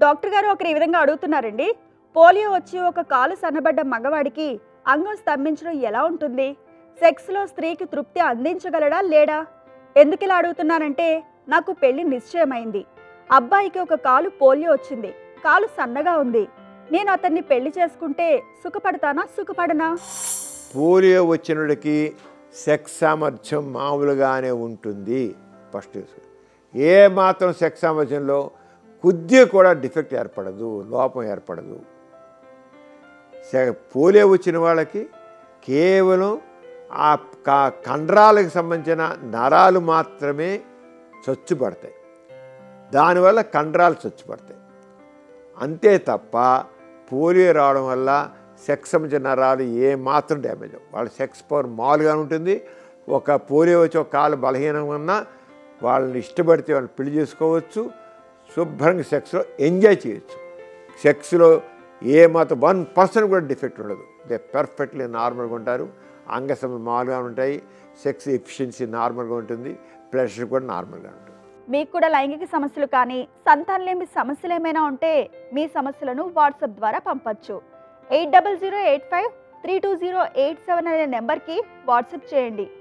Doctor గారు ఒకరు ఈ విధంగా అడుగుతున్నారండి పోలియో వచ్చి ఒక కాలు సన్నబడ్డ మగవాడికి అంగం స్తంభించడం ఎలా ఉంటుంది సెక్స్లో స్త్రీకి తృప్తి అందించగలడా లేడా ఎందుకు ఇలా అడుగుతున్నానంటే నాకు పెళ్లి నిశ్చయమైంది అబ్బాయికి ఒక కాలు పోలియో వచ్చింది కాలు సన్నగా ఉంది నేను అతన్ని పెళ్లి చేసుకుంటే సుఖపడతానా సుఖపడనా పోలియో వచ్చినడికి సెక్స్ సామర్థ్యం మామూలుగానే ఉంటుంది ఫస్ట్ ఏ మాత్రం సెక్స్ సామర్థ్యంలో కొద్దిగా కూడా డిఫెక్ట్ ఏర్పడదు లోపం ఏర్పడదు సె- పోలియో వచ్చిన వాళ్ళకి కేవలం ఆ క- కండరాలకు సంబంధించిన నరాలు మాత్రమే చచ్చుపడతాయి దానివల్ల కండరాలు చచ్చుపడతాయి అంతే తప్ప పోలియో రావడం వల్ల సెక్స్ సంబంధించిన నరాలు ఏ మాత్రం డ్యామేజ్ అవ్వవు. వాళ్ళ సెక్స్ పవర్ మామూలుగా ఉంటుంది ఒక పోలియో వచ్చి ఒక కాలు బలహీనంగా ఉన్నా వాళ్ళని ఇష్టపడితే వాళ్ళని పెళ్లి చేసుకోవచ్చు శుభ్రంగా సెక్స్లో ఎంజాయ్ చేయొచ్చు సెక్స్లో ఏ మాత్రం వన్ పర్సెంట్ కూడా డిఫెక్ట్ ఉండదు దే పర్ఫెక్ట్లీ నార్మల్గా ఉంటారు అంగసములు మామూలుగా ఉంటాయి సెక్స్ ఎఫిషియన్సీ నార్మల్గా ఉంటుంది ప్రెషర్ కూడా నార్మల్గా ఉంటుంది మీకు కూడా లైంగిక సమస్యలు కానీ సంతానలేమి సమస్యలు ఏమైనా ఉంటే మీ సమస్యలను వాట్సాప్ ద్వారా పంపొచ్చు eight double zero eight five three two zero eight seven అనే నెంబర్కి వాట్సాప్ చేయండి